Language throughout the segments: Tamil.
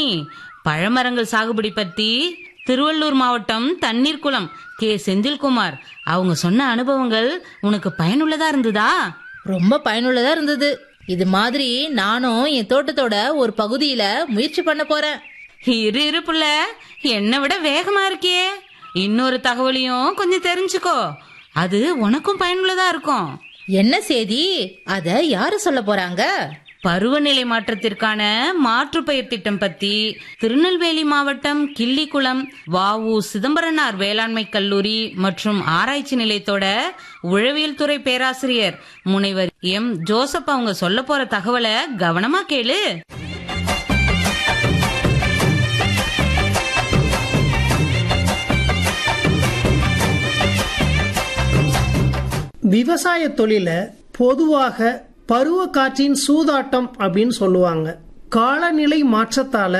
பழமரங்கள் சாகுபடி பத்தி திருவள்ளூர் மாவட்டம் தண்ணீர் குளம் கே செந்தில்குமார் அவங்க சொன்ன அனுபவங்கள் உனக்கு பயனுள்ளதா இருந்ததா ரொம்ப பயனுள்ளதா இருந்தது இது மாதிரி நானும் என் தோட்டத்தோட ஒரு பகுதியில முயற்சி பண்ண போறேன் இரு இரு புள்ள என்னை விட வேகமா இருக்கியே இன்னொரு தகவலையும் கொஞ்சம் தெரிஞ்சுக்கோ அது உனக்கும் பயனுள்ளதா இருக்கும் என்ன செய்தி அத யாரு சொல்ல போறாங்க பருவநிலை மாற்றத்திற்கான மாற்றுப்பயிர் திட்டம் பத்தி திருநெல்வேலி மாவட்டம் கிள்ளிக்குளம் வாவு சிதம்பரனார் வேளாண்மை கல்லூரி மற்றும் ஆராய்ச்சி நிலையத்தோட உழவியல் துறை பேராசிரியர் முனைவர் எம் ஜோசப் அவங்க சொல்ல போற தகவலை கவனமா கேளு விவசாய தொழில பொதுவாக பருவ காற்றின் சூதாட்டம் அப்படின்னு சொல்லுவாங்க காலநிலை மாற்றத்தால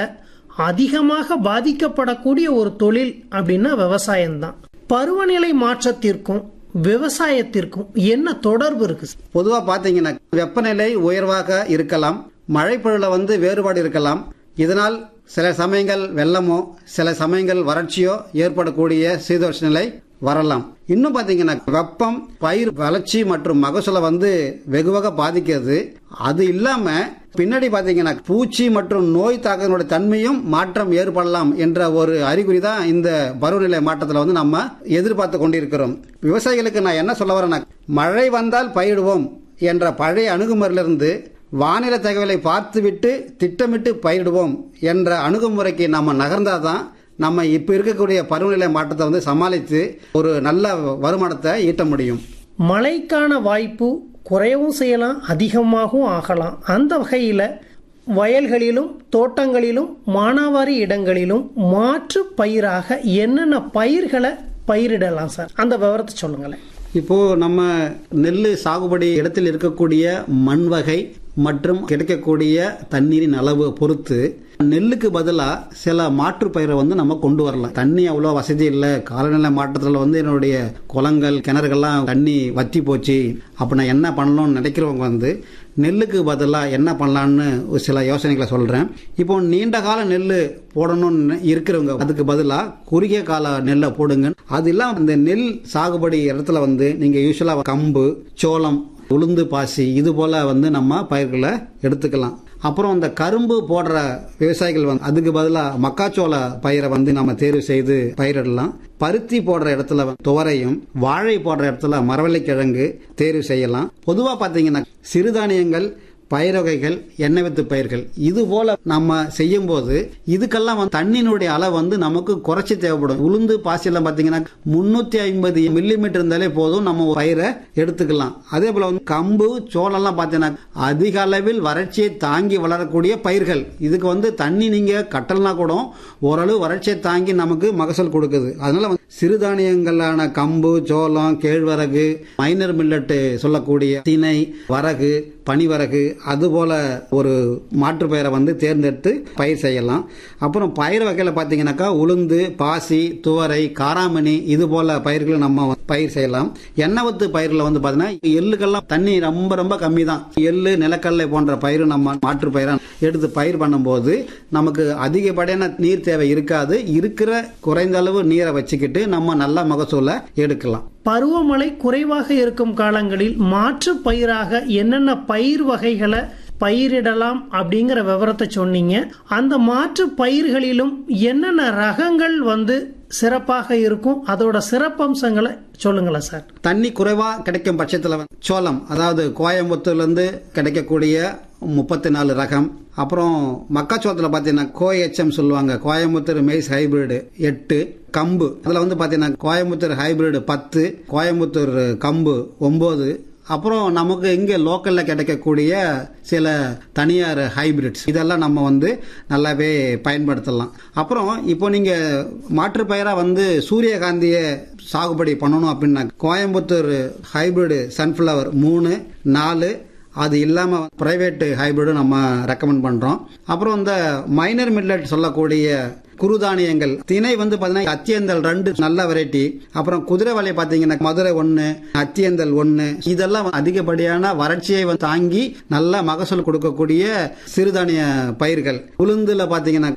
அதிகமாக பாதிக்கப்படக்கூடிய ஒரு தொழில் அப்படின்னா விவசாயம்தான் பருவநிலை மாற்றத்திற்கும் விவசாயத்திற்கும் என்ன தொடர்பு இருக்கு பொதுவாக பார்த்தீங்கன்னா வெப்பநிலை உயர்வாக இருக்கலாம் மழைப்பொழில வந்து வேறுபாடு இருக்கலாம் இதனால் சில சமயங்கள் வெள்ளமோ சில சமயங்கள் வறட்சியோ ஏற்படக்கூடிய சீதோஷ நிலை வரலாம் இன்னும் பார்த்தீங்கன்னா வெப்பம் பயிர் வளர்ச்சி மற்றும் மகசூலை வந்து வெகுவாக பாதிக்கிறது அது இல்லாம பின்னாடி பார்த்தீங்கன்னா பூச்சி மற்றும் நோய் தாக்கத்தினுடைய தன்மையும் மாற்றம் ஏற்படலாம் என்ற ஒரு அறிகுறி தான் இந்த பருவநிலை மாற்றத்தில் வந்து நம்ம எதிர்பார்த்து கொண்டிருக்கிறோம் விவசாயிகளுக்கு நான் என்ன சொல்ல வரேன்னா மழை வந்தால் பயிடுவோம் என்ற பழைய அணுகுமுறையிலிருந்து வானிலை தகவலை பார்த்துவிட்டு திட்டமிட்டு பயிரிடுவோம் என்ற அணுகுமுறைக்கு நம்ம நகர்ந்தாதான் நம்ம இப்போ இருக்கக்கூடிய பருவநிலை மாற்றத்தை வந்து சமாளித்து ஒரு நல்ல வருமானத்தை ஈட்ட முடியும் மழைக்கான வாய்ப்பு குறையவும் செய்யலாம் அதிகமாகவும் ஆகலாம் அந்த வகையில் வயல்களிலும் தோட்டங்களிலும் மானாவாரி இடங்களிலும் மாற்று பயிராக என்னென்ன பயிர்களை பயிரிடலாம் சார் அந்த விவரத்தை சொல்லுங்களேன் இப்போ நம்ம நெல் சாகுபடி இடத்தில் இருக்கக்கூடிய மண் வகை மற்றும் கிடைக்கக்கூடிய தண்ணீரின் அளவு பொறுத்து நெல்லுக்கு பதிலாக சில மாற்று பயிரை வந்து நம்ம கொண்டு வரலாம் தண்ணி அவ்வளோ வசதி இல்லை காலநிலை மாற்றத்தில் வந்து என்னுடைய குளங்கள் கிணறுகள்லாம் தண்ணி வத்தி போச்சு அப்போ நான் என்ன பண்ணணும்னு நினைக்கிறவங்க வந்து நெல்லுக்கு பதிலாக என்ன பண்ணலான்னு ஒரு சில யோசனைகளை சொல்கிறேன் இப்போ நீண்ட கால நெல் போடணும்னு இருக்கிறவங்க அதுக்கு பதிலாக குறுகிய கால நெல்லை போடுங்க அது இல்லாமல் இந்த நெல் சாகுபடி இடத்துல வந்து நீங்கள் யூஸ்வலாக கம்பு சோளம் உளுந்து பாசி இது போல வந்து நம்ம பயிர்களை எடுத்துக்கலாம் அப்புறம் இந்த கரும்பு போடுற விவசாயிகள் வந்து அதுக்கு பதிலாக மக்காச்சோள பயிரை வந்து நம்ம தேர்வு செய்து பயிரிடலாம் பருத்தி போடுற இடத்துல வந்து துவரையும் வாழை போடுற இடத்துல மரவள்ளி கிழங்கு தேர்வு செய்யலாம் பொதுவாக பார்த்தீங்கன்னா சிறுதானியங்கள் பயிர் வகைகள் எண்ணெய் வித்து பயிர்கள் இது போல நம்ம செய்யும் போது இதுக்கெல்லாம் வந்து தண்ணியினுடைய அளவு வந்து நமக்கு குறைச்சி தேவைப்படும் உளுந்து பாசியெல்லாம் பார்த்தீங்கன்னா முன்னூத்தி ஐம்பது மில்லிமீட்டர் இருந்தாலே போதும் நம்ம பயிரை எடுத்துக்கலாம் அதே போல வந்து கம்பு சோளம்லாம் பார்த்தீங்கன்னா அதிக அளவில் வறட்சியை தாங்கி வளரக்கூடிய பயிர்கள் இதுக்கு வந்து தண்ணி நீங்க கட்டலனா கூட ஓரளவு வறட்சியை தாங்கி நமக்கு மகசூல் கொடுக்குது அதனால வந்து சிறுதானியங்களான கம்பு சோளம் கேழ்வரகு மைனர் மில்லட்டு சொல்லக்கூடிய திணை வரகு பனிவரகு அதுபோல ஒரு மாற்று பயிரை வந்து தேர்ந்தெடுத்து பயிர் செய்யலாம் அப்புறம் பயிர் வகையில் பார்த்தீங்கன்னாக்கா உளுந்து பாசி துவரை காராமணி இது போல பயிர்களை நம்ம பயிர் செய்யலாம் எண்ணெய் பயிரில் வந்து பார்த்தீங்கன்னா எள்ளுக்கெல்லாம் தண்ணி ரொம்ப ரொம்ப கம்மி தான் எள்ளு நிலக்கடலை போன்ற பயிர் நம்ம மாற்று பயிராக எடுத்து பயிர் பண்ணும்போது நமக்கு அதிகப்படியான நீர் தேவை இருக்காது இருக்கிற குறைந்த அளவு நீரை வச்சுக்கிட்டு நம்ம நல்ல மகசூலை எடுக்கலாம் பருவமழை குறைவாக இருக்கும் காலங்களில் மாற்று பயிராக என்னென்ன பயிர் வகைகளை பயிரிடலாம் அப்படிங்கிற விவரத்தை சொன்னீங்க அந்த மாற்று பயிர்களிலும் என்னென்ன ரகங்கள் வந்து சிறப்பாக இருக்கும் அதோட சிறப்பம்சங்களை சொல்லுங்களேன் சார் தண்ணி குறைவா கிடைக்கும் பட்சத்தில் சோளம் அதாவது கோயம்புத்தூர்ல இருந்து கிடைக்கக்கூடிய முப்பத்தி நாலு ரகம் அப்புறம் மக்காச்சோளத்தில் பார்த்தீங்கன்னா கோஎச்எம் சொல்லுவாங்க கோயம்புத்தூர் மெய்ஸ் ஹைபிரிடு எட்டு கம்பு அதில் வந்து பார்த்தீங்கன்னா கோயம்புத்தூர் ஹைபிரிடு பத்து கோயம்புத்தூர் கம்பு ஒம்பது அப்புறம் நமக்கு இங்கே லோக்கலில் கிடைக்கக்கூடிய சில தனியார் ஹைபிரிட்ஸ் இதெல்லாம் நம்ம வந்து நல்லாவே பயன்படுத்தலாம் அப்புறம் இப்போ நீங்கள் மாற்று பயிராக வந்து சூரியகாந்தியை சாகுபடி பண்ணணும் அப்படின்னா கோயம்புத்தூர் ஹைபிரிடு சன்ஃப்ளவர் மூணு நாலு அது இல்லாமல் ப்ரைவேட் ஹைபிரிடும் நம்ம ரெக்கமெண்ட் பண்ணுறோம் அப்புறம் இந்த மைனர் மில்லட் சொல்லக்கூடிய குருதானியங்கள் திணை வந்து பார்த்தீங்கன்னா அத்தியந்தல் ரெண்டு நல்ல வெரைட்டி அப்புறம் குதிரை வலை பார்த்தீங்கன்னா மதுரை ஒன்று அத்தியந்தல் ஒன்று இதெல்லாம் அதிகப்படியான வறட்சியை வந்து தாங்கி நல்ல மகசூல் கொடுக்கக்கூடிய சிறுதானிய பயிர்கள் உளுந்துல பார்த்தீங்கன்னா